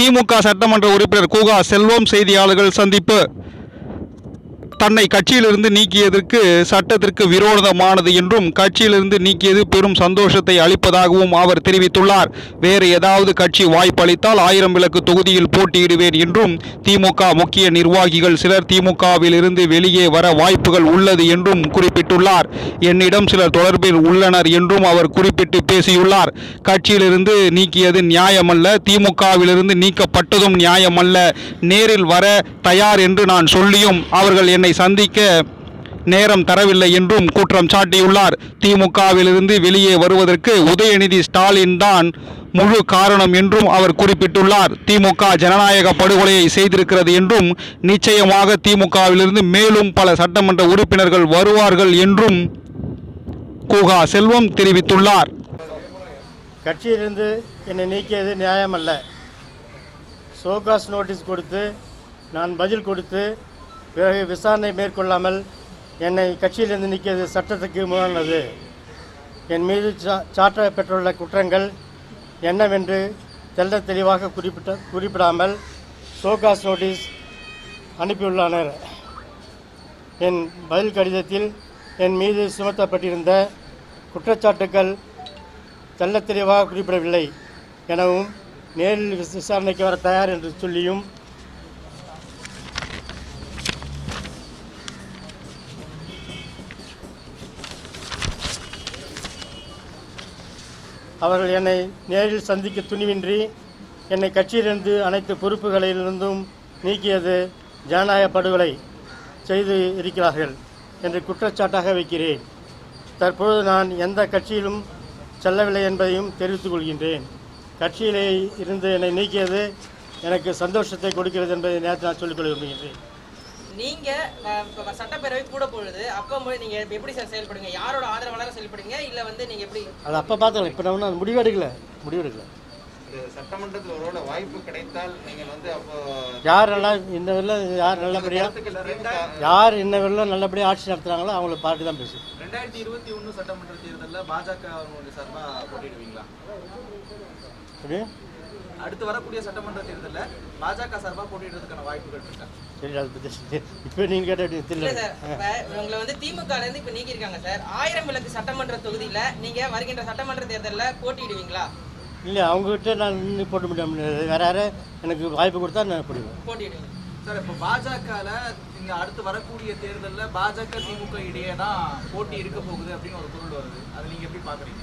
திமுக சட்டமன்ற உறுப்பினர் கூகா செல்வம் செய்தியாளர்கள் சந்திப்பு தன்னை கட்சியிலிருந்து நீக்கியதற்கு சட்டத்திற்கு விரோதமானது என்றும் கட்சியிலிருந்து நீக்கியது பெரும் சந்தோஷத்தை அளிப்பதாகவும் அவர் தெரிவித்துள்ளார் வேறு ஏதாவது கட்சி வாய்ப்பளித்தால் ஆயிரம் விளக்கு தொகுதியில் போட்டியிடுவேன் என்றும் திமுக முக்கிய நிர்வாகிகள் சிலர் திமுகவில் இருந்து வெளியே வர வாய்ப்புகள் உள்ளது என்றும் குறிப்பிட்டுள்ளார் என்னிடம் சிலர் தொடர்பில் உள்ளனர் என்றும் அவர் குறிப்பிட்டு பேசியுள்ளார் கட்சியிலிருந்து நீக்கியது நியாயமல்ல திமுகவிலிருந்து நீக்கப்பட்டதும் நியாயமல்ல நேரில் வர தயார் என்று நான் சொல்லியும் அவர்கள் என்னை சந்திக்க நேரம் தரவில்லை என்றும் குற்றம் சாட்டியுள்ளார் திமுகவிலிருந்து வெளியே வருவதற்கு உதயநிதி ஸ்டாலின் தான் முழு காரணம் என்றும் அவர் குறிப்பிட்டுள்ளார் திமுக ஜனநாயக படுகொலையை செய்திருக்கிறது என்றும் நிச்சயமாக திமுகவிலிருந்து மேலும் பல சட்டமன்ற உறுப்பினர்கள் வருவார்கள் என்றும் கூகா செல்வம் தெரிவித்துள்ளார் கட்சியிலிருந்து என்னை நீக்கியது நியாயமல்ல சோகாஸ் நோட்டீஸ் கொடுத்து நான் பதில் கொடுத்து பிறகு விசாரணை மேற்கொள்ளாமல் என்னை கட்சியிலிருந்து நீக்கியது சட்டத்துக்கு முரணானது என் மீது சா- சாட்ட பெற்றுள்ள குற்றங்கள் என்னவென்று தெள்ள தெளிவாக குறிப்பிட்ட குறிப்பிடாமல் சோகாஸ் நோட்டீஸ் அனுப்பியுள்ளனர் என் பதில் கடிதத்தில் என் மீது சுமத்தப்பட்டிருந்த குற்றச்சாட்டுக்கள் தெள்ளத் தெளிவாக குறிப்பிடவில்லை எனவும் நேரில் விச- விசாரணைக்கு வர தயார் என்று சொல்லியும் அவர்கள் என்னை நேரில் சந்திக்க துணிவின்றி என்னை கட்சியிலிருந்து அனைத்து பொறுப்புகளிலிருந்தும் நீக்கியது ஜனநாயக படுகொலை செய்து இருக்கிறார்கள் என்று குற்றச்சாட்டாக வைக்கிறேன் தற்பொழுது நான் எந்த கட்சியிலும் செல்லவில்லை என்பதையும் தெரிவித்துக் கொள்கின்றேன் கட்சியிலே இருந்து என்னை நீக்கியது எனக்கு சந்தோஷத்தை கொடுக்கிறது என்பதை நேற்று நான் சொல்லிக்கொள்ள விரும்புகின்றேன் நீங்க அஹ், இப்ப சட்டப்பேரவை கூட பொழுது அப்ப மு- நீங்க எப்படி சார் செயல்படுங்க யாரோட ஆதரவாளராக செயல்படுங்க இல்ல வந்து நீங்க எப்படி அது அப்போ பார்த்துக்கலாம் இப்போ நான் ஒன்றும் அது முடிவெடுக்கல முடிவெடுக்கல இது சட்டமன்றத்தில் ஒருவேளை வாய்ப்பு கிடைத்தால் நீங்கள் வந்து அப்போ யார் நல்லா இந்த வெள்ள யார் நல்லபடியாக யார் இன்ன வெள்ள நல்லபடியாக ஆட்சி நடத்துகிறாங்களோ அவங்கள பார்த்து தான் பேசும் ரெண்டாயிரத்தி இருபத்தி ஒன்று சட்டமன்ற தேர்தலில் பாஜக அவங்களுடைய சார்பாக போட்டியிடுவீங்களா சரி அடுத்து வரக்கூடிய சட்டமன்ற தேர்தலில் பாஜக சார்பாக போட்டியிடுறதுக்கான வாய்ப்புகள் இருக்கா சரி அதை பற்றி இப்போ நீங்கள் கேட்ட இல்ல தெரியல சார் இப்ப உங்களை வந்து திமுக ல இருந்து இப்ப நீக்கியிருக்காங்க சார் ஆயிரம் விளக்கு சட்டமன்ற தொகுதியில நீங்க வருகின்ற சட்டமன்ற தேர்தல்ல போட்டியிடுவீங்களா இல்லை அவங்ககிட்ட நான் நின்று போட்டு முடியாது வேற யாரும் எனக்கு வாய்ப்பு கொடுத்தா நான் போடுவேன் போட்டியிடுவீங்க சார் இப்போ பாஜகவில் இங்கே அடுத்து வரக்கூடிய தேர்தலில் பாஜக திமுக இடையே தான் போட்டி இருக்க போகுது அப்படின்னு ஒரு பொருள் வருது அதை நீங்கள் எப்படி பார்க்குறீங்க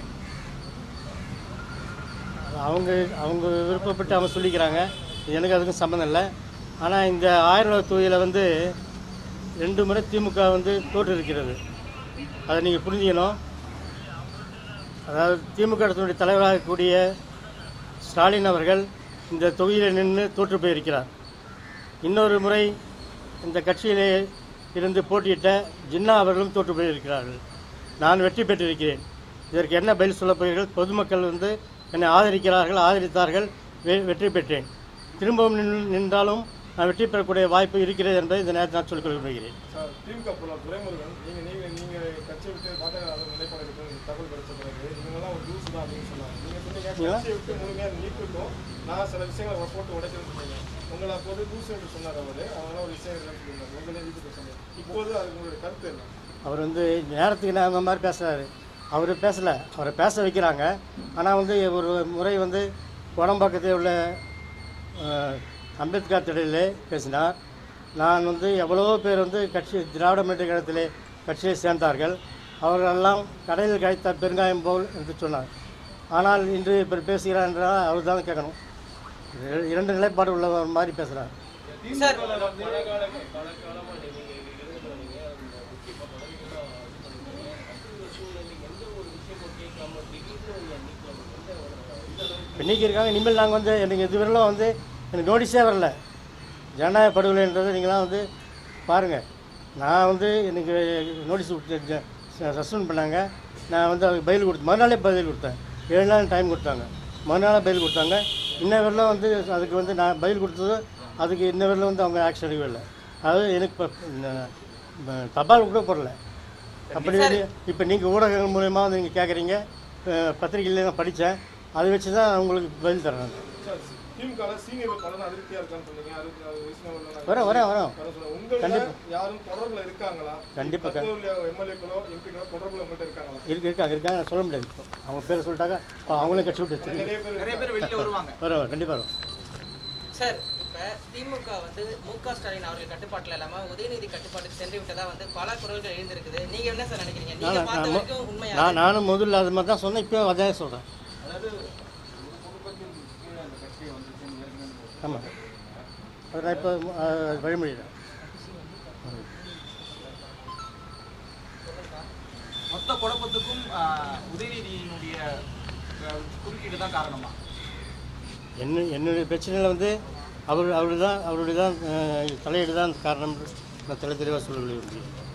அவங்க அவங்க விருப்பப்பட்டு அவங்க சொல்லிக்கிறாங்க எனக்கு அதுக்கும் சம்மந்தம் இல்லை ஆனால் இந்த ஆயிரம் ரூபாய் தொகுதியில் வந்து ரெண்டு முறை திமுக வந்து தோற்று இருக்கிறது அதை நீங்கள் புரிஞ்சுக்கணும் அதாவது திமுக அரசினுடைய தலைவராக கூடிய ஸ்டாலின் அவர்கள் இந்த தொகுதியில் நின்று தோற்று போயிருக்கிறார் இன்னொரு முறை இந்த கட்சியிலே இருந்து போட்டியிட்ட ஜின்னா அவர்களும் தோற்று போயிருக்கிறார்கள் நான் வெற்றி பெற்றிருக்கிறேன் இதற்கு என்ன பதில் சொல்லப் போகிறீர்கள் பொதுமக்கள் வந்து என்னை ஆதரிக்கிறார்கள் ஆதரித்தார்கள் வெ- வெற்றி பெற்றேன் திரும்பவும் நின்- நின்றாலும் நான் வெற்றி பெறக்கூடிய வாய்ப்பு இருக்கிறது என்பதை இந்த நேரத்தில் நான் சொல்லிக் கொள்ள விரும்புகிறேன் சார் திமுக போல துரைமுருகன் நீங்க நீங்க நீங்க கட்சியை விட்டு பாஜக நிலைப்பாடு எடுக்கணும் தகவல் கிடைச்ச பிறகு இவங்கெல்லாம் ஒரு லூஸ் தான் அப்படின்னு சொன்னாங்க நீங்க சொன்னீங்க கட்சியை விட்டு முழுமையாக நீக்கிட்டோம் நான் சில விஷயங்களை போட்டு உடைக்கிறேன்னு சொன்னீங்க உங்களை போட்டு லூஸ் என்று சொன்னார் அவரு அவங்களாம் ஒரு விஷயம் இல்லைன்னு சொல்லியிருந்தாங்க உங்களே வீட்டுக்கு சொன்னீங்க இப்போது அது உங்களுடைய கருத்து என்ன அவர் வந்து நேரத்துக்கு நான் அந்த மாதிரி பேசுகிறாரு அவர் பேசலை அவரை பேச வைக்கிறாங்க ஆனால் வந்து ஒரு முறை வந்து உடம்பாக்கத்தில் உள்ள அஹ், அம்பேத்கர் திடலிலே பேசினார் நான் வந்து எவ்வளவோ பேர் வந்து கட்சி திராவிட முன்னேற்ற கழகத்திலே கட்சியை சேர்ந்தார்கள் அவர்களெல்லாம் கடையில் கிடைத்த பெருங்காயம் போல் என்று சொன்னார் ஆனால் இன்று இப்போ பேசுகிறார் என்றால் அவர் தான் கேட்கணும் இர- இரண்டு நிலைப்பாடு உள்ளவர் மாதிரி பேசுகிறார் சார் இப்போ நீக்கியிருக்காங்க இனிமேல் நாங்கள் வந்து எனக்கு இதுவரையிலும் வந்து எனக்கு நோட்டீஸே வரல ஜனநாயக படுகொலைன்றதை நீங்களாம் வந்து பாருங்கள் நான் வந்து எனக்கு நோட்டீஸ் கொடுத்து சஸ்பெண்ட் பண்ணாங்க நான் வந்து அதுக்கு பதில் கொடுத்து மறுநாளே பதில் கொடுத்தேன் ஏழு நாள் டைம் கொடுத்தாங்க மறுநாளே பதில் கொடுத்தாங்க இன்ன வரலும் வந்து அதுக்கு வந்து நான் பதில் கொடுத்தது அதுக்கு இன்ன வரலும் வந்து அவங்க ஆக்ஷன் எடுக்கவே இல்லை அதாவது எனக்கு இப்போ இந்த- தபால் கூட போடல அப்படி இப்போ நீங்கள் ஊடகங்கள் மூலயமா வந்து நீங்கள் கேட்குறீங்க பத்திரிகையில் நான் படித்தேன் அதை வச்சு தான் உங்களுக்கு பதில் தரேன் நான். சார் திமுக சீனியர் பலரும் அதிருப்தியா இருக்கான்னு சொன்னீங்க அறுபத்தி நாலு வயசு மேல வரேன் வரேன் வரேன் உங்கள கண்டிப்பா. யாரும் தொடர்புல இருக்காங்களா கண்டிப்பா. எம்எல்ஏக்களோ எம்பிக்களோ தொடர்புல உங்கள்கிட்ட இருக்காங்களா இருக்கு இருக்காங்க இருக்காங்க நான் சொல்ல முடியாது இப்போ அவங்க பேரை சொல்லிட்டாங்க இப்போ அவங்களும் கட்சி விட்டு வச்சிருக்கு நிறைய பேர் நிறைய பேர் வெளியில வருவாங்க வரும் வரும் கண்டிப்பாக வரும் சார் இப்ப திமுக வந்து மு க ஸ்டாலின் அவர்கள் கட்டுப்பாட்டுல இல்லாம உதயநிதி கட்டுப்பாட்டுக்கு சென்று விட்டதா வந்து பல குரல்கள் எழுந்திருக்குது நீங்க என்ன சார் நினைக்கிறீங்க நீங்க நான் பார்த்த நான் வரைக்கும் உண்மையா நான் நானும் முதல்ல அது மாதிரி தான் சொன்னேன் இப்போ அதே சொல்கிறேன் ஆமாம் அது நான் இப்போ வழிமொழிகிறேன் மொத்த குழப்பத்துக்கும் ஆஹ், உதயநிதியினுடைய ஆஹ், குறுக்கீடு தான் காரணமா என்ன என்னுடைய பிரச்சனையில் வந்து அவர் அவர் தான் அவருடைய தான் தலையீடு தான் காரணம் நான் தெளி தெளிவாக சொல்ல முடியும்